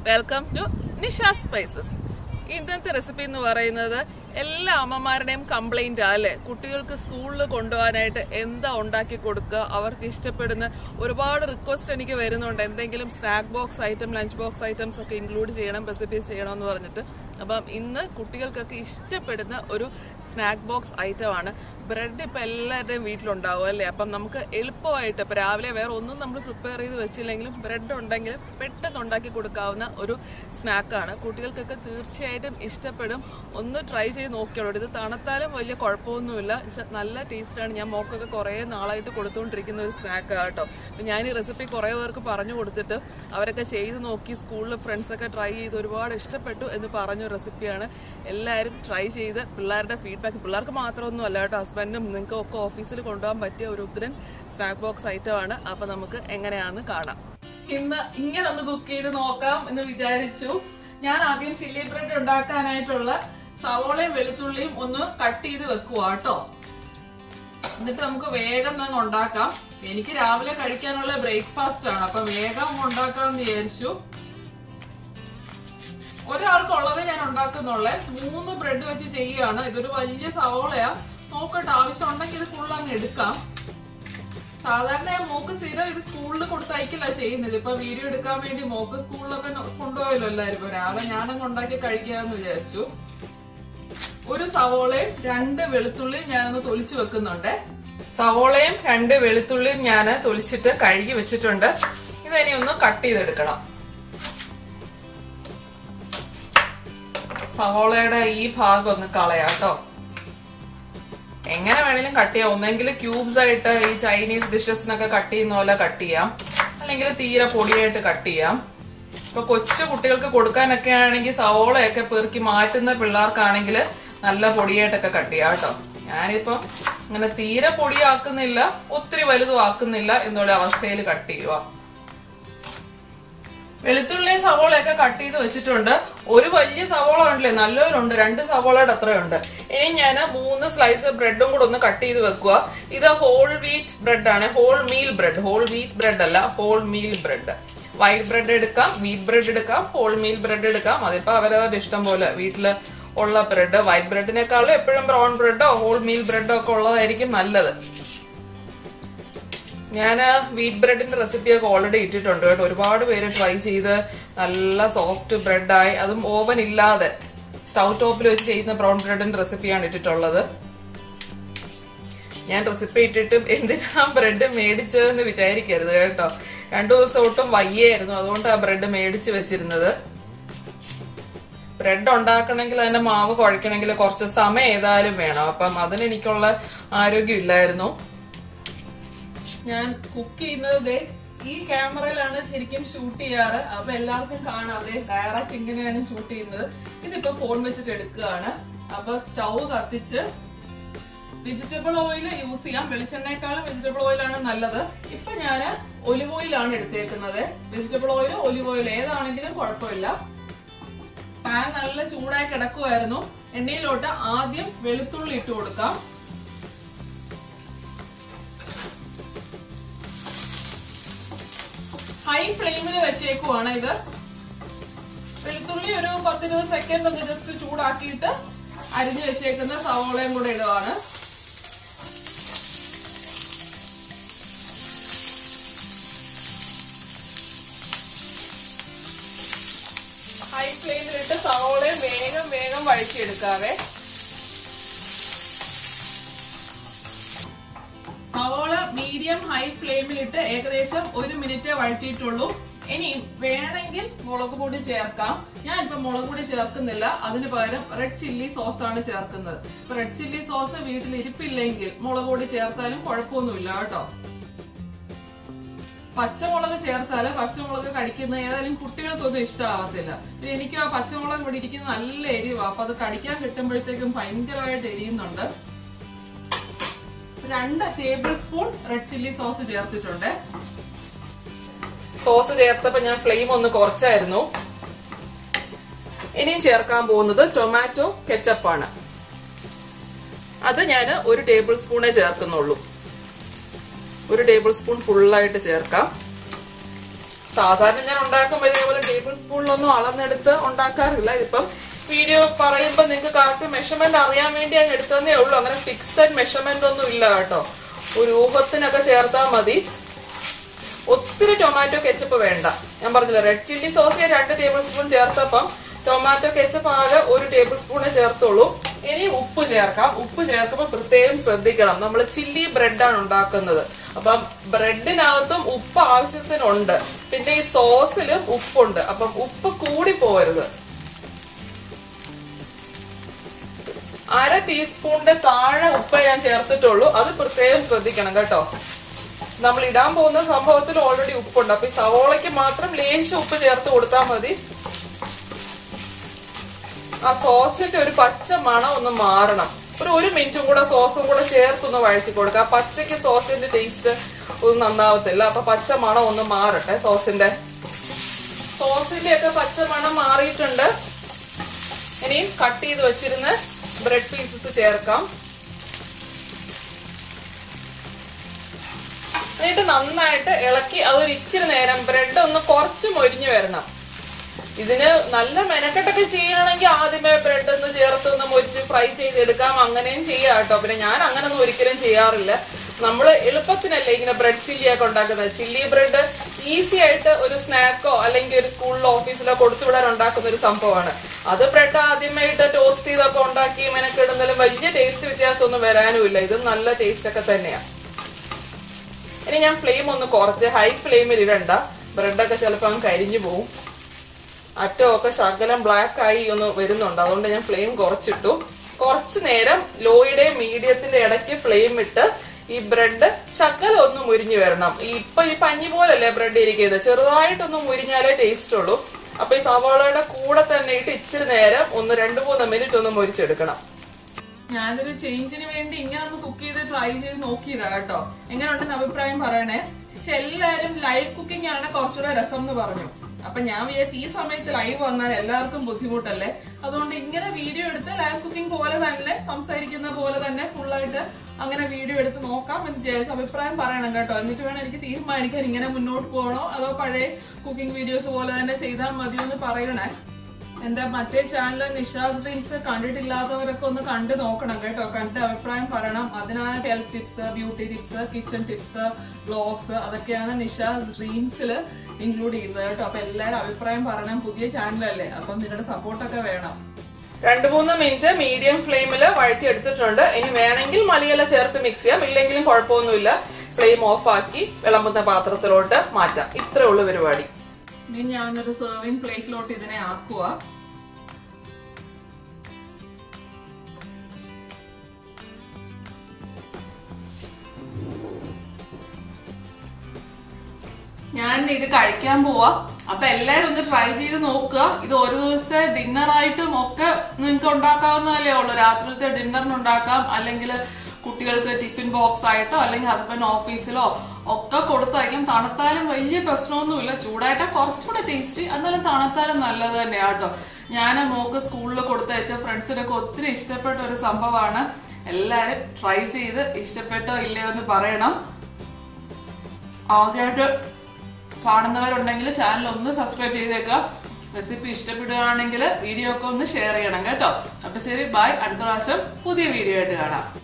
welcome to Nisha spices ഇന്നത്തെ recipe എന്ന് പറയുന്നത് എല്ലാ അമ്മമാരുടെയും കംപ്ലൈന്റ് അല്ലേ കുട്ടികൾക്ക് സ്കൂളിൽ കൊണ്ടുപോകാനായിട്ട് എന്താ ഉണ്ടാക്കി കൊടുക്കുക അവർക്ക് ഇഷ്ടപ്പെടുന്ന ഒരുപാട് റിക്വസ്റ്റ് എനിക്ക് വരുന്നുണ്ട് എന്തെങ്കിലും snack box item lunch box items ഒക്കെ ഇൻക്ലൂഡ് ചെയ്യണം റെസിപ്പീസ് ചെയ്യണം എന്ന് പറഞ്ഞിട്ട് അപ്പം ഇന്ന് കുട്ടികൾക്കൊക്കെ ഇഷ്ടപ്പെടുന്ന ഒരു സ്നാക്ക് ബോക്സ് ഐറ്റമാണ് ബ്രെഡ് ഇപ്പം എല്ലാവരുടെയും വീട്ടിലുണ്ടാവും അല്ലേ അപ്പം നമുക്ക് എളുപ്പമായിട്ട് ഇപ്പം രാവിലെ വേറെ ഒന്നും നമ്മൾ പ്രിപ്പയർ ചെയ്ത് വെച്ചില്ലെങ്കിലും ബ്രെഡ് ഉണ്ടെങ്കിൽ പെട്ടെന്ന് ഉണ്ടാക്കി കൊടുക്കാവുന്ന ഒരു സ്നാക്കാണ് കുട്ടികൾക്കൊക്കെ തീർച്ചയായിട്ടും ഇഷ്ടപ്പെടും ഒന്ന് ട്രൈ ചെയ്ത് നോക്കിയോളൂ ഇത് തണുത്താലും വലിയ കുഴപ്പമൊന്നുമില്ല പക്ഷെ നല്ല ടേസ്റ്റാണ് ഞാൻ മോക്കൊക്കെ കുറേ നാളായിട്ട് കൊടുത്തുകൊണ്ടിരിക്കുന്ന ഒരു സ്നാക്കാണ് കേട്ടോ അപ്പം ഞാൻ ഈ റെസിപ്പി കുറേ പേർക്ക് പറഞ്ഞു കൊടുത്തിട്ട് അവരൊക്കെ ചെയ്ത് നോക്കി സ്കൂളിൽ ഫ്രണ്ട്സൊക്കെ ട്രൈ ചെയ്ത് ഒരുപാട് ഇഷ്ടപ്പെട്ടു എന്ന് പറഞ്ഞ റെസിപ്പിയാണ് എല്ലാവരും ട്രൈ ചെയ്ത് പിള്ളേരുടെ ഫീഡ്ബാക്ക് പിള്ളേർക്ക് മാത്രമൊന്നും അല്ല കേട്ടോ ഹസ്ബൻഡും നിങ്ങൾക്ക് ഒക്കെ ഓഫീസിൽ കൊണ്ടുപോകാൻ പറ്റിയ ഒരു ഉഗ്രൻ സ്നാക്ക് ബോക്സ് ഐറ്റമാണ് അപ്പം നമുക്ക് എങ്ങനെയാണെന്ന് കാണാം ഇന്ന് ഇങ്ങനെ ഒന്ന് കുക്ക് ചെയ്ത് നോക്കാം എന്ന് വിചാരിച്ചു ഞാൻ ആദ്യം ചില്ലി ബ്രെഡ് ഉണ്ടാക്കാനായിട്ടുള്ള സവോളയും വെളുത്തുള്ളിയും ഒന്ന് കട്ട് ചെയ്ത് വെക്കുക കേട്ടോ എന്നിട്ട് നമുക്ക് വേഗം തന്നെ ഉണ്ടാക്കാം എനിക്ക് രാവിലെ കഴിക്കാനുള്ള ബ്രേക്ക്ഫാസ്റ്റ് ആണ് അപ്പൊ വേഗം ഉണ്ടാക്കാമെന്ന് വിചാരിച്ചു ഒരാൾക്കുള്ളത് ഞാൻ ഉണ്ടാക്കുന്നുള്ളേ മൂന്ന് ബ്രെഡ് വെച്ച് ചെയ്യുകയാണ് ഇതൊരു വലിയ സവോളയാ നോക്കട്ടെ ആവശ്യം ഉണ്ടെങ്കിൽ ഇത് ഫുൾ അങ്ങ് എടുക്കാം സാധാരണ ഞാൻ മോക്ക് സ്ഥിരം ഇത് സ്കൂളിൽ കൊടുത്തയക്കില്ല ചെയ്യുന്നത് ഇപ്പൊ വീഡിയോ എടുക്കാൻ വേണ്ടി മോക്ക് സ്കൂളിലൊക്കെ കൊണ്ടുപോയല്ലോ എല്ലാവരും ഇപ്പൊ രാവിലെ ഞാനങ്ങ് ഉണ്ടാക്കി കഴിക്കാന്ന് വിചാരിച്ചു ഒരു സവോളയും രണ്ട് വെളുത്തുള്ളിയും ഞാനൊന്ന് തൊലിച്ചു വെക്കുന്നുണ്ട് സവോളയും രണ്ട് വെളുത്തുള്ളിയും ഞാൻ തൊലിച്ചിട്ട് കഴുകി വെച്ചിട്ടുണ്ട് ഇതിനി ഒന്ന് കട്ട് ചെയ്തെടുക്കണം സവോളയുടെ ഈ ഭാഗം ഒന്ന് കളയാട്ടോ എങ്ങനെ വേണേലും കട്ട് ചെയ്യാം ഒന്നെങ്കിൽ ക്യൂബ്സ് ആയിട്ട് ഈ ചൈനീസ് ഡിഷസിനൊക്കെ കട്ട് ചെയ്യുന്ന പോലെ കട്ട് ചെയ്യാം അല്ലെങ്കിൽ തീരെ പൊടിയായിട്ട് കട്ട് ചെയ്യാം ഇപ്പൊ കൊച്ചു കുട്ടികൾക്ക് കൊടുക്കാനൊക്കെ ആണെങ്കിൽ സവോളയൊക്കെ പെറുക്കി മാറ്റുന്ന പിള്ളേർക്കാണെങ്കിൽ നല്ല പൊടിയായിട്ടൊക്കെ കട്ട് ചെയ്യാം കേട്ടോ ഞാനിപ്പം ഇങ്ങനെ തീരെ പൊടിയാക്കുന്നില്ല ഒത്തിരി വലുതും ആക്കുന്നില്ല എന്നുള്ള അവസ്ഥയിൽ കട്ട് ചെയ്യുക വെളുത്തുള്ളിയും സവോളയൊക്കെ കട്ട് ചെയ്ത് വെച്ചിട്ടുണ്ട് ഒരു വലിയ സവോള ഉണ്ടല്ലേ നല്ലവരുണ്ട് രണ്ട് സവോളയുടെ അത്രയുണ്ട് ഇനി ഞാൻ മൂന്ന് സ്ലൈസ് ബ്രെഡും കൂടെ ഒന്ന് കട്ട് ചെയ്ത് വെക്കുക ഇത് ഹോൾ വീറ്റ് ബ്രെഡ് ആണ് whole meal bread whole wheat bread അല്ല whole meal bread white bread എടുക്കാം വീറ്റ് ബ്രെഡ് എടുക്കാം ഹോൾ മീൽ ബ്രെഡ് എടുക്കാം അതിപ്പോ അവരവരുടെ ഇഷ്ടം പോലെ വീട്ടില് ഉള്ള ബ്രെഡ് വൈറ്റ് ബ്രെഡിനേക്കാളും എപ്പോഴും ബ്രൗൺ ബ്രെഡോ ഹോൾ മീൽ ബ്രെഡോ ഒക്കെ ഉള്ളതായിരിക്കും നല്ലത് ഞാൻ വീറ്റ് ബ്രെഡിന്റെ റെസിപ്പിയൊക്കെ ഓൾറെഡി ഇട്ടിട്ടുണ്ട് കേട്ടോ ഒരുപാട് പേര് ട്രൈ ചെയ്ത് നല്ല സോഫ്റ്റ് ബ്രെഡായി അതും ഓവൻ ഇല്ലാതെ സ്റ്റൗ ടോപ്പിൽ വെച്ച് ചെയ്യുന്ന ബ്രൗൺ ബ്രെഡിന്റെ റെസിപ്പിയാണ് ഇട്ടിട്ടുള്ളത് ഞാൻ റെസിപ്പി ഇട്ടിട്ടും എന്തിനാ ബ്രെഡ് മേടിച്ചതെന്ന് വിചാരിക്കരുത് കേട്ടോ രണ്ടു ദിവസം ഒട്ടും വയ്യായിരുന്നു അതുകൊണ്ട് ആ ബ്രെഡ് മേടിച്ച് വെച്ചിരുന്നത് ബ്രെഡ് ഉണ്ടാക്കണമെങ്കിൽ അതിന്റെ മാവ് കുഴക്കണമെങ്കിൽ കുറച്ച് സമയം ഏതായാലും വേണം അപ്പം അതിന് എനിക്കുള്ള ആരോഗ്യം ഇല്ലായിരുന്നു ഞാൻ കുക്ക് ചെയ്യുന്നത് ദേ ഈ ക്യാമറയിലാണ് ശരിക്കും ഷൂട്ട് ചെയ്യാറ് അപ്പൊ എല്ലാവർക്കും കാണാം അതെ ഡയറക്റ്റ് ഇങ്ങനെയാണ് ഷൂട്ട് ചെയ്യുന്നത് ഇതിപ്പോ ഫോൺ വെച്ചിട്ട് എടുക്കുകയാണ് അപ്പൊ സ്റ്റൗ കത്തിച്ച് വെജിറ്റബിൾ ഓയിൽ യൂസ് ചെയ്യാം വെളിച്ചെണ്ണയെക്കാളും വെജിറ്റബിൾ ഓയിലാണ് നല്ലത് ഇപ്പൊ ഞാൻ ഒലിവ് ഓയിലാണ് എടുത്തേക്കുന്നത് വെജിറ്റബിൾ ഓയിൽ ഒലിവ് ഓയിൽ ഏതാണെങ്കിലും കുഴപ്പമില്ല പാൻ നല്ല ചൂടായി കിടക്കുമായിരുന്നു എണ്ണയിലോട്ട് ആദ്യം വെളുത്തുള്ളി ഇട്ട് കൊടുക്കാം ഹൈ ഫ്ലെയിമിൽ വെച്ചേക്കുവാണ് ഇത് വെളുത്തുള്ളി ഒരു പത്തിരുപത് സെക്കൻഡ് ഒന്ന് ജസ്റ്റ് ചൂടാക്കിയിട്ട് അരിഞ്ഞു വെച്ചേക്കുന്ന സവോളയും കൂടെ ഇടുവാണ് ഹൈ ഫ്ലെയിമിലിട്ട് സവോളയും വേഗം വേഗം വഴറ്റിയെടുക്കാവേ സവോള മീഡിയം ഹൈ ഫ്ലെയിമിലിട്ട് ഏകദേശം ഒരു മിനിറ്റ് വഴറ്റിയിട്ടുള്ളൂ ഇനി വേണമെങ്കിൽ മുളക് പൊടി ചേർക്കാം ഞാൻ ഇപ്പൊ മുളക് പൊടി ചേർക്കുന്നില്ല അതിന് പകരം റെഡ് ചില്ലി സോസ് ആണ് ചേർക്കുന്നത് ഇപ്പൊ റെഡ് ചില്ലി സോസ് വീട്ടിൽ ഇരിപ്പില്ലെങ്കിൽ മുളക് പൊടി ചേർത്താലും കുഴപ്പമൊന്നുമില്ല കേട്ടോ പച്ചമുളക് ചേർത്താല് പച്ചമുളക് കടിക്കുന്ന ഏതായാലും കുട്ടികൾക്കൊന്നും ഇഷ്ടമാവത്തില്ല പിന്നെ എനിക്ക് ആ പച്ചമുളക് ഇവിടെ ഇരിക്കുന്ന നല്ല എരിവാ അപ്പൊ അത് കടിക്കാൻ കിട്ടുമ്പോഴത്തേക്കും ഭയങ്കരമായിട്ട് എരിയുന്നുണ്ട് രണ്ട് tablespoon red chilli sauce ചേർത്തിട്ടുണ്ട് സോസ് ചേർത്തപ്പോ ഞാൻ ഫ്ലെയിം ഒന്ന് കുറച്ചായിരുന്നു ഇനിയും ചേർക്കാൻ പോകുന്നത് ടൊമാറ്റോ കെച്ചപ്പാണ് അത് ഞാൻ ഒരു ടേബിൾ സ്പൂണേ ചേർക്കുന്നുള്ളൂ ഒരു ടേബിൾ സ്പൂൺ ഫുള്ളായിട്ട് ചേർക്കാം സാധാരണ ഞാൻ ഉണ്ടാക്കുമ്പോൾ ഇതേപോലെ ടേബിൾ സ്പൂണിലൊന്നും അളന്നെടുത്ത് ഉണ്ടാക്കാറില്ല ഇതിപ്പം വീഡിയോ പറയുമ്പോൾ നിങ്ങൾക്ക് കറക്റ്റ് മെഷർമെന്റ് അറിയാൻ വേണ്ടി ഞാൻ എടുത്തതേ ഉള്ളൂ അങ്ങനെ ഫിക്സഡ് മെഷർമെന്റ് ഒന്നും ഇല്ല കേട്ടോ ഒരു ഊഹത്തിനൊക്കെ ചേർത്താൽ മതി ഒത്തിരി ടൊമാറ്റോ കെച്ചപ്പ് വേണ്ട ഞാൻ പറഞ്ഞില്ല റെഡ് ചില്ലി സോസ് ഞാൻ രണ്ട് ടേബിൾ സ്പൂൺ ചേർത്തപ്പം ടൊമാറ്റോ കെച്ചപ്പ് ആകെ ഒരു ടേബിൾ സ്പൂണേ ചേർത്തുള്ളൂ ഇനി ഉപ്പ് ചേർക്കാം ഉപ്പ് ചേർക്കുമ്പോൾ പ്രത്യേകം ശ്രദ്ധിക്കണം നമ്മൾ ചില്ലി ബ്രെഡാണ് ഉണ്ടാക്കുന്നത് അപ്പം ബ്രെഡിനകത്തും ഉപ്പ് ആവശ്യത്തിനുണ്ട് പിന്നെ ഈ സോസിലും ഉപ്പുണ്ട് അപ്പം ഉപ്പ് കൂടി പോകരുത് അര ടീസ്പൂണിന്റെ താഴെ ഉപ്പ് ഞാൻ ചേർത്തിട്ടുള്ളൂ അത് പ്രത്യേകം ശ്രദ്ധിക്കണം കേട്ടോ നമ്മൾ ഇടാൻ പോകുന്ന സംഭവത്തിൽ ഓൾറെഡി ഉപ്പുണ്ട് അപ്പൊ ഈ സവോളയ്ക്ക് മാത്രം ലേശം ഉപ്പ് ചേർത്ത് കൊടുത്താൽ മതി ആ സോസിന്റെ ഒരു പച്ച മണം ഒന്ന് മാറണം ഒരു ഒരു മിനിറ്റും കൂടെ സോസും കൂടെ ചേർത്തൊന്ന് വഴറ്റി കൊടുക്കുക ആ പച്ചയ്ക്ക് സോസിന്റെ ടേസ്റ്റ് ഒന്നും നന്നാവത്തില്ല അപ്പൊ പച്ച മണം ഒന്ന് മാറട്ടെ സോസിന്റെ സോസിന്റെ ഒക്കെ പച്ച മണം മാറിയിട്ടുണ്ട് ഇനിയും കട്ട് ചെയ്ത് വെച്ചിരുന്ന ബ്രെഡ് പീസസ് ചേർക്കാം എന്നിട്ട് നന്നായിട്ട് ഇളക്കി അതൊരു ഇച്ചിരി നേരം ബ്രെഡ് ഒന്ന് കുറച്ച് മൊരിഞ്ഞു വരണം ഇതിന് നല്ല മെനക്കെട്ടൊക്കെ ചെയ്യണമെങ്കിൽ ആദ്യമേ ബ്രെഡ് ഒന്ന് ചേർത്ത് ഒന്ന് മൊരിച്ച് ഫ്രൈ ചെയ്തെടുക്കാം അങ്ങനെയും ചെയ്യാം കേട്ടോ പിന്നെ ഞാൻ അങ്ങനൊന്നും ഒരിക്കലും ചെയ്യാറില്ല നമ്മൾ എളുപ്പത്തിനല്ലേ ഇങ്ങനെ ബ്രെഡ് ചില്ലി ഒക്കെ ഉണ്ടാക്കുന്നത് ചില്ലി ബ്രെഡ് ഈസി ആയിട്ട് ഒരു സ്നാക്കോ അല്ലെങ്കിൽ ഒരു സ്കൂളിലോ ഓഫീസിലോ കൊടുത്തുവിടാൻ ഉണ്ടാക്കുന്ന ഒരു സംഭവമാണ് അത് ബ്രെഡ് ആദ്യമായിട്ട് ടോസ്റ്റ് ചെയ്തൊക്കെ ഉണ്ടാക്കി മെനക്കെടുന്നാലും വലിയ ടേസ്റ്റ് വ്യത്യാസമൊന്നും വരാനുമില്ല ഇത് നല്ല ടേസ്റ്റ് ഒക്കെ തന്നെയാണ് ഇനി ഞാൻ ഫ്ലെയിം ഒന്ന് കുറച്ച് ഹൈ ഫ്ലെയിമിൽ ഇടണ്ട ബ്രെഡൊക്കെ ചിലപ്പോൾ അങ്ങ് കരിഞ്ഞു പോവും അറ്റമൊക്കെ ശകലം ബ്ലാക്ക് ആയി ഒന്ന് വരുന്നുണ്ട് അതുകൊണ്ട് ഞാൻ ഫ്ലെയിം കുറച്ചിട്ടു കുറച്ച് നേരം ലോയുടെയും മീഡിയത്തിന്റെ ഇടയ്ക്ക് ഫ്ലെയിം ഇട്ട് ഈ ബ്രെഡ് ശകലം ഒന്ന് മുരിഞ്ഞു വരണം ഈ ഇപ്പൊ ഈ പഞ്ഞി പോലല്ലേ ബ്രെഡ് ഇരിക്കുന്നത് ചെറുതായിട്ടൊന്ന് മുരിഞ്ഞാലേ ടേസ്റ്റ് ഉള്ളൂ അപ്പൊ ഈ സവാളയുടെ കൂടെ തന്നെ ഇട്ട് ഇച്ചിരി നേരം ഒന്ന് രണ്ട് മൂന്ന് മിനിറ്റ് ഒന്ന് മുരിച്ചെടുക്കണം ഞാനൊരു ചേഞ്ചിന് വേണ്ടി ഇങ്ങനെ ഒന്ന് കുക്ക് ചെയ്ത് ട്രൈ ചെയ്ത് നോക്കിയതാ കേട്ടോ എങ്ങനെയുണ്ടെന്ന് അഭിപ്രായം പറയണേ പക്ഷെ എല്ലാരും ലൈവ് കുക്കിംഗ് ആണ് കുറച്ചുകൂടെ രസം എന്ന് പറഞ്ഞു അപ്പൊ ഞാൻ വിചാരിച്ചു ഈ സമയത്ത് ലൈവ് വന്നാൽ എല്ലാവർക്കും ബുദ്ധിമുട്ടല്ലേ അതുകൊണ്ട് ഇങ്ങനെ വീഡിയോ എടുത്ത് ലൈവ് കുക്കിംഗ് പോലെ തന്നെ സംസാരിക്കുന്ന പോലെ തന്നെ ഫുള്ളായിട്ട് അങ്ങനെ വീഡിയോ എടുത്ത് നോക്കാം എന്ന് വിചാരിച്ചു അഭിപ്രായം പറയണം കേട്ടോ എന്നിട്ട് വേണം എനിക്ക് തീരുമാനിക്കാൻ ഇങ്ങനെ മുന്നോട്ട് പോകണോ അതോ പഴയ കുക്കിംഗ് വീഡിയോസ് പോലെ തന്നെ ചെയ്താൽ മതിയോ എന്ന് പറയണേ എന്റെ മറ്റേ ചാനൽ നിഷാസ് ഡ്രീംസ് കണ്ടിട്ടില്ലാത്തവരൊക്കെ ഒന്ന് കണ്ടു നോക്കണം കേട്ടോ കണ്ട് അഭിപ്രായം പറയണം അതിനായിട്ട് health tips beauty tips kitchen tips blogs അതൊക്കെയാണ് നിഷാസ് ഡ്രീംസിൽ ഇൻക്ലൂഡ് ചെയ്തത് കേട്ടോ അപ്പൊ എല്ലാവരും അഭിപ്രായം പറയണം പുതിയ ചാനലല്ലേ അപ്പം നിങ്ങളുടെ സപ്പോർട്ടൊക്കെ വേണം രണ്ടു മൂന്ന് മിനിറ്റ് മീഡിയം ഫ്ലെയിമിൽ വഴറ്റി എടുത്തിട്ടുണ്ട് ഇനി വേണമെങ്കിൽ മലിയില ചേർത്ത് മിക്സ് ചെയ്യാം ഇല്ലെങ്കിലും കുഴപ്പമൊന്നുമില്ല ഫ്ലെയിം ഓഫ് ആക്കി വിളമ്പുന്ന പാത്രത്തിലോട്ട് മാറ്റാം ഇത്രേ ഉള്ളൂ പരിപാടി ഇനി ഞാനൊരു സെർവിങ് പ്ലേറ്റിലോട്ട് ഇതിനെ ആക്കുക ഞാൻ ഇത് കഴിക്കാൻ പോവാ അപ്പൊ എല്ലാരും ഒന്ന് ട്രൈ ചെയ്ത് നോക്കുക ഇത് ഒരു ദിവസത്തെ ഡിന്നർ ആയിട്ടും ഒക്കെ നിങ്ങൾക്ക് ഉണ്ടാക്കാവുന്നതല്ലേ ഉള്ളൂ രാത്രിയിലത്തെ ഡിന്നറിന് ഉണ്ടാക്കാം അല്ലെങ്കിൽ കുട്ടികൾക്ക് ടിഫിൻ ബോക്സ് ആയിട്ടോ അല്ലെങ്കിൽ ഹസ്ബൻഡ് ഓഫീസിലോ ഒക്കെ കൊടുത്തയക്കും തണുത്താലും വലിയ പ്രശ്നമൊന്നുമില്ല ചൂടായിട്ടാ കുറച്ചുകൂടെ ടേസ്റ്റ് എന്നാലും തണുത്താലും നല്ലത് തന്നെയാ കേട്ടോ ഞാൻ മോക്ക് സ്കൂളിൽ കൊടുത്തയച്ച ഫ്രണ്ട്സിനൊക്കെ ഒത്തിരി ഇഷ്ടപ്പെട്ട ഒരു സംഭവമാണ് എല്ലാരും ട്രൈ ചെയ്ത് ഇഷ്ടപ്പെട്ടോ ഇല്ലയോ എന്ന് പറയണം ആദ്യമായിട്ട് കാണുന്നവരുണ്ടെങ്കിൽ ചാനൽ ഒന്ന് സബ്സ്ക്രൈബ് ചെയ്തേക്കുക റെസിപ്പി ഇഷ്ടപ്പെടുകയാണെങ്കിൽ വീഡിയോ ഒക്കെ ഒന്ന് ഷെയർ ചെയ്യണം കേട്ടോ അപ്പൊ ശരി ബൈ അടുത്ത പ്രാവശ്യം പുതിയ വീഡിയോ ആയിട്ട് കാണാം